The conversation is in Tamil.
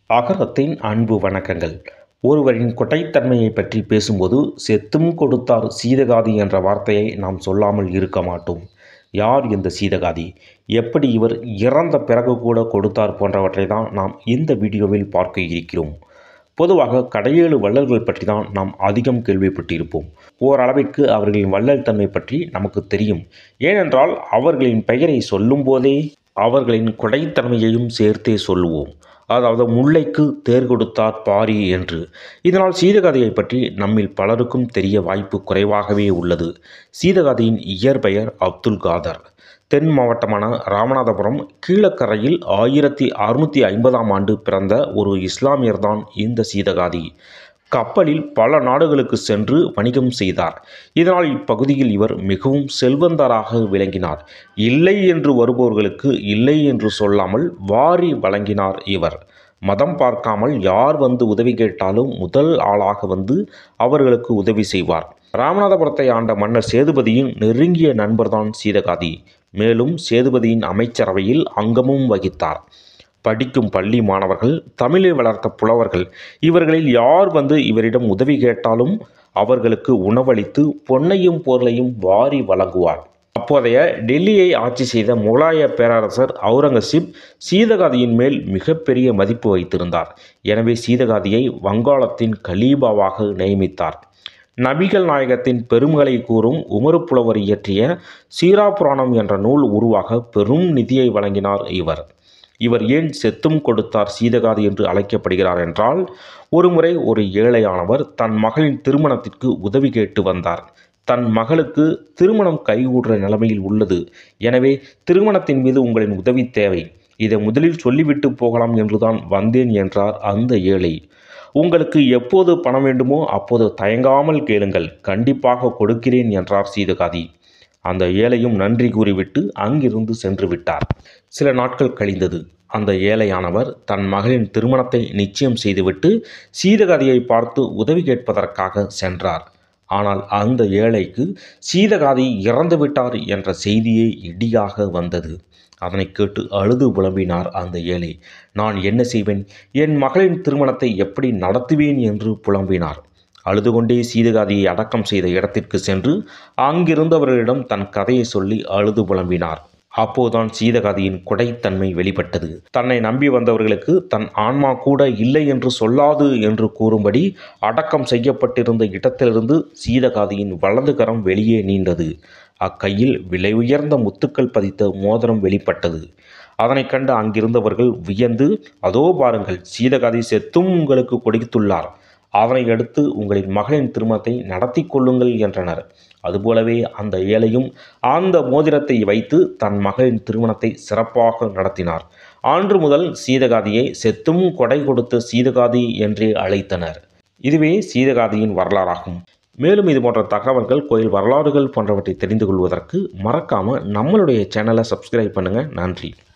அகரத்தின் அன்பு வணக்கங்கள் ஒருவரின் கொட்டைத்தன்மையை பற்றி பேசும்போது செத்தும் கொடுத்தார் சீதகாதி என்ற வார்த்தையை நாம் சொல்லாமல் இருக்க மாட்டோம் யார் இந்த சீதகாதி எப்படி இவர் இறந்த பிறகு கூட கொடுத்தார் போன்றவற்றை தான் நாம் இந்த வீடியோவில் பார்க்க இருக்கிறோம் பொதுவாக கடையேழு வள்ளல்கள் பற்றி தான் நாம் அதிகம் கேள்விப்பட்டிருப்போம் ஓரளவிற்கு அவர்களின் வள்ளல் தன்மை பற்றி நமக்கு தெரியும் ஏனென்றால் அவர்களின் பெயரை சொல்லும்போதே அவர்களின் கொடைத்தன்மையையும் சேர்த்தே சொல்லுவோம் அதாவது முல்லைக்கு தேர் கொடுத்தார் பாரி என்று இதனால் சீதகாதியை பற்றி நம்மில் பலருக்கும் தெரிய வாய்ப்பு குறைவாகவே உள்ளது சீதகாதியின் இயற்பெயர் அப்துல் காதர் தென் மாவட்டமான ராமநாதபுரம் கீழக்கரையில் ஆயிரத்தி அறுநூற்றி ஐம்பதாம் ஆண்டு பிறந்த ஒரு இஸ்லாமியர்தான் இந்த சீதகாதி கப்பலில் பல நாடுகளுக்கு சென்று வணிகம் செய்தார் இதனால் இப்பகுதியில் இவர் மிகவும் செல்வந்தராக விளங்கினார் இல்லை என்று வருபவர்களுக்கு இல்லை என்று சொல்லாமல் வாரி வழங்கினார் இவர் மதம் பார்க்காமல் யார் வந்து உதவி கேட்டாலும் முதல் ஆளாக வந்து அவர்களுக்கு உதவி செய்வார் ராமநாதபுரத்தை ஆண்ட மன்னர் சேதுபதியின் நெருங்கிய நண்பர்தான் சீதகாதி மேலும் சேதுபதியின் அமைச்சரவையில் அங்கமும் வகித்தார் படிக்கும் பள்ளி மாணவர்கள் தமிழை வளர்த்த புலவர்கள் இவர்களில் யார் வந்து இவரிடம் உதவி கேட்டாலும் அவர்களுக்கு உணவளித்து பொன்னையும் பொருளையும் வாரி வழங்குவார் அப்போதைய டெல்லியை ஆட்சி செய்த முகலாய பேரரசர் அவுரங்கசீப் சீதகாதியின் மேல் மிகப்பெரிய மதிப்பு வைத்திருந்தார் எனவே சீதகாதியை வங்காளத்தின் கலீபாவாக நியமித்தார் நபிகள் நாயகத்தின் பெருமைகளை கூறும் உமரு புலவர் இயற்றிய சீரா புராணம் என்ற நூல் உருவாக பெரும் நிதியை வழங்கினார் இவர் இவர் ஏன் செத்தும் கொடுத்தார் சீதகாதி என்று அழைக்கப்படுகிறார் என்றால் ஒருமுறை ஒரு ஏழையானவர் தன் மகளின் திருமணத்திற்கு உதவி கேட்டு வந்தார் தன் மகளுக்கு திருமணம் கைகூடுற நிலைமையில் உள்ளது எனவே திருமணத்தின் மீது உங்களின் உதவி தேவை இதை முதலில் சொல்லிவிட்டு போகலாம் என்றுதான் வந்தேன் என்றார் அந்த ஏழை உங்களுக்கு எப்போது பணம் வேண்டுமோ அப்போது தயங்காமல் கேளுங்கள் கண்டிப்பாக கொடுக்கிறேன் என்றார் சீதகாதி அந்த ஏழையும் நன்றி கூறிவிட்டு அங்கிருந்து சென்று விட்டார் சில நாட்கள் கழிந்தது அந்த ஏழையானவர் தன் மகளின் திருமணத்தை நிச்சயம் செய்துவிட்டு சீதகாதியை பார்த்து உதவி கேட்பதற்காக சென்றார் ஆனால் அந்த ஏழைக்கு சீதகாதி இறந்துவிட்டார் என்ற செய்தியே இடியாக வந்தது அதனை கேட்டு அழுது புலம்பினார் அந்த ஏழை நான் என்ன செய்வேன் என் மகளின் திருமணத்தை எப்படி நடத்துவேன் என்று புலம்பினார் அழுது கொண்டே சீதகாதியை அடக்கம் செய்த இடத்திற்கு சென்று அங்கிருந்தவர்களிடம் தன் கதையை சொல்லி அழுது புலம்பினார் அப்போதுதான் சீதகாதியின் கொடைத்தன்மை வெளிப்பட்டது தன்னை நம்பி வந்தவர்களுக்கு தன் ஆன்மா கூட இல்லை என்று சொல்லாது என்று கூறும்படி அடக்கம் செய்யப்பட்டிருந்த இடத்திலிருந்து சீதகாதியின் வலது கரம் வெளியே நீண்டது அக்கையில் விலை உயர்ந்த முத்துக்கள் பதித்த மோதிரம் வெளிப்பட்டது அதனை கண்டு அங்கிருந்தவர்கள் வியந்து அதோ பாருங்கள் சீதகாதி செத்தும் உங்களுக்கு கொடுத்துள்ளார் அதனை அடுத்து உங்களின் மகளின் திருமணத்தை நடத்தி கொள்ளுங்கள் என்றனர் அதுபோலவே அந்த ஏழையும் அந்த மோதிரத்தை வைத்து தன் மகளின் திருமணத்தை சிறப்பாக நடத்தினார் அன்று முதல் சீதகாதியை செத்தும் கொடை கொடுத்த சீதகாதி என்றே அழைத்தனர் இதுவே சீதகாதியின் வரலாறாகும் மேலும் இது போன்ற தகவல்கள் கோயில் வரலாறுகள் போன்றவற்றை தெரிந்து கொள்வதற்கு மறக்காமல் நம்மளுடைய சேனலை சப்ஸ்கிரைப் பண்ணுங்கள் நன்றி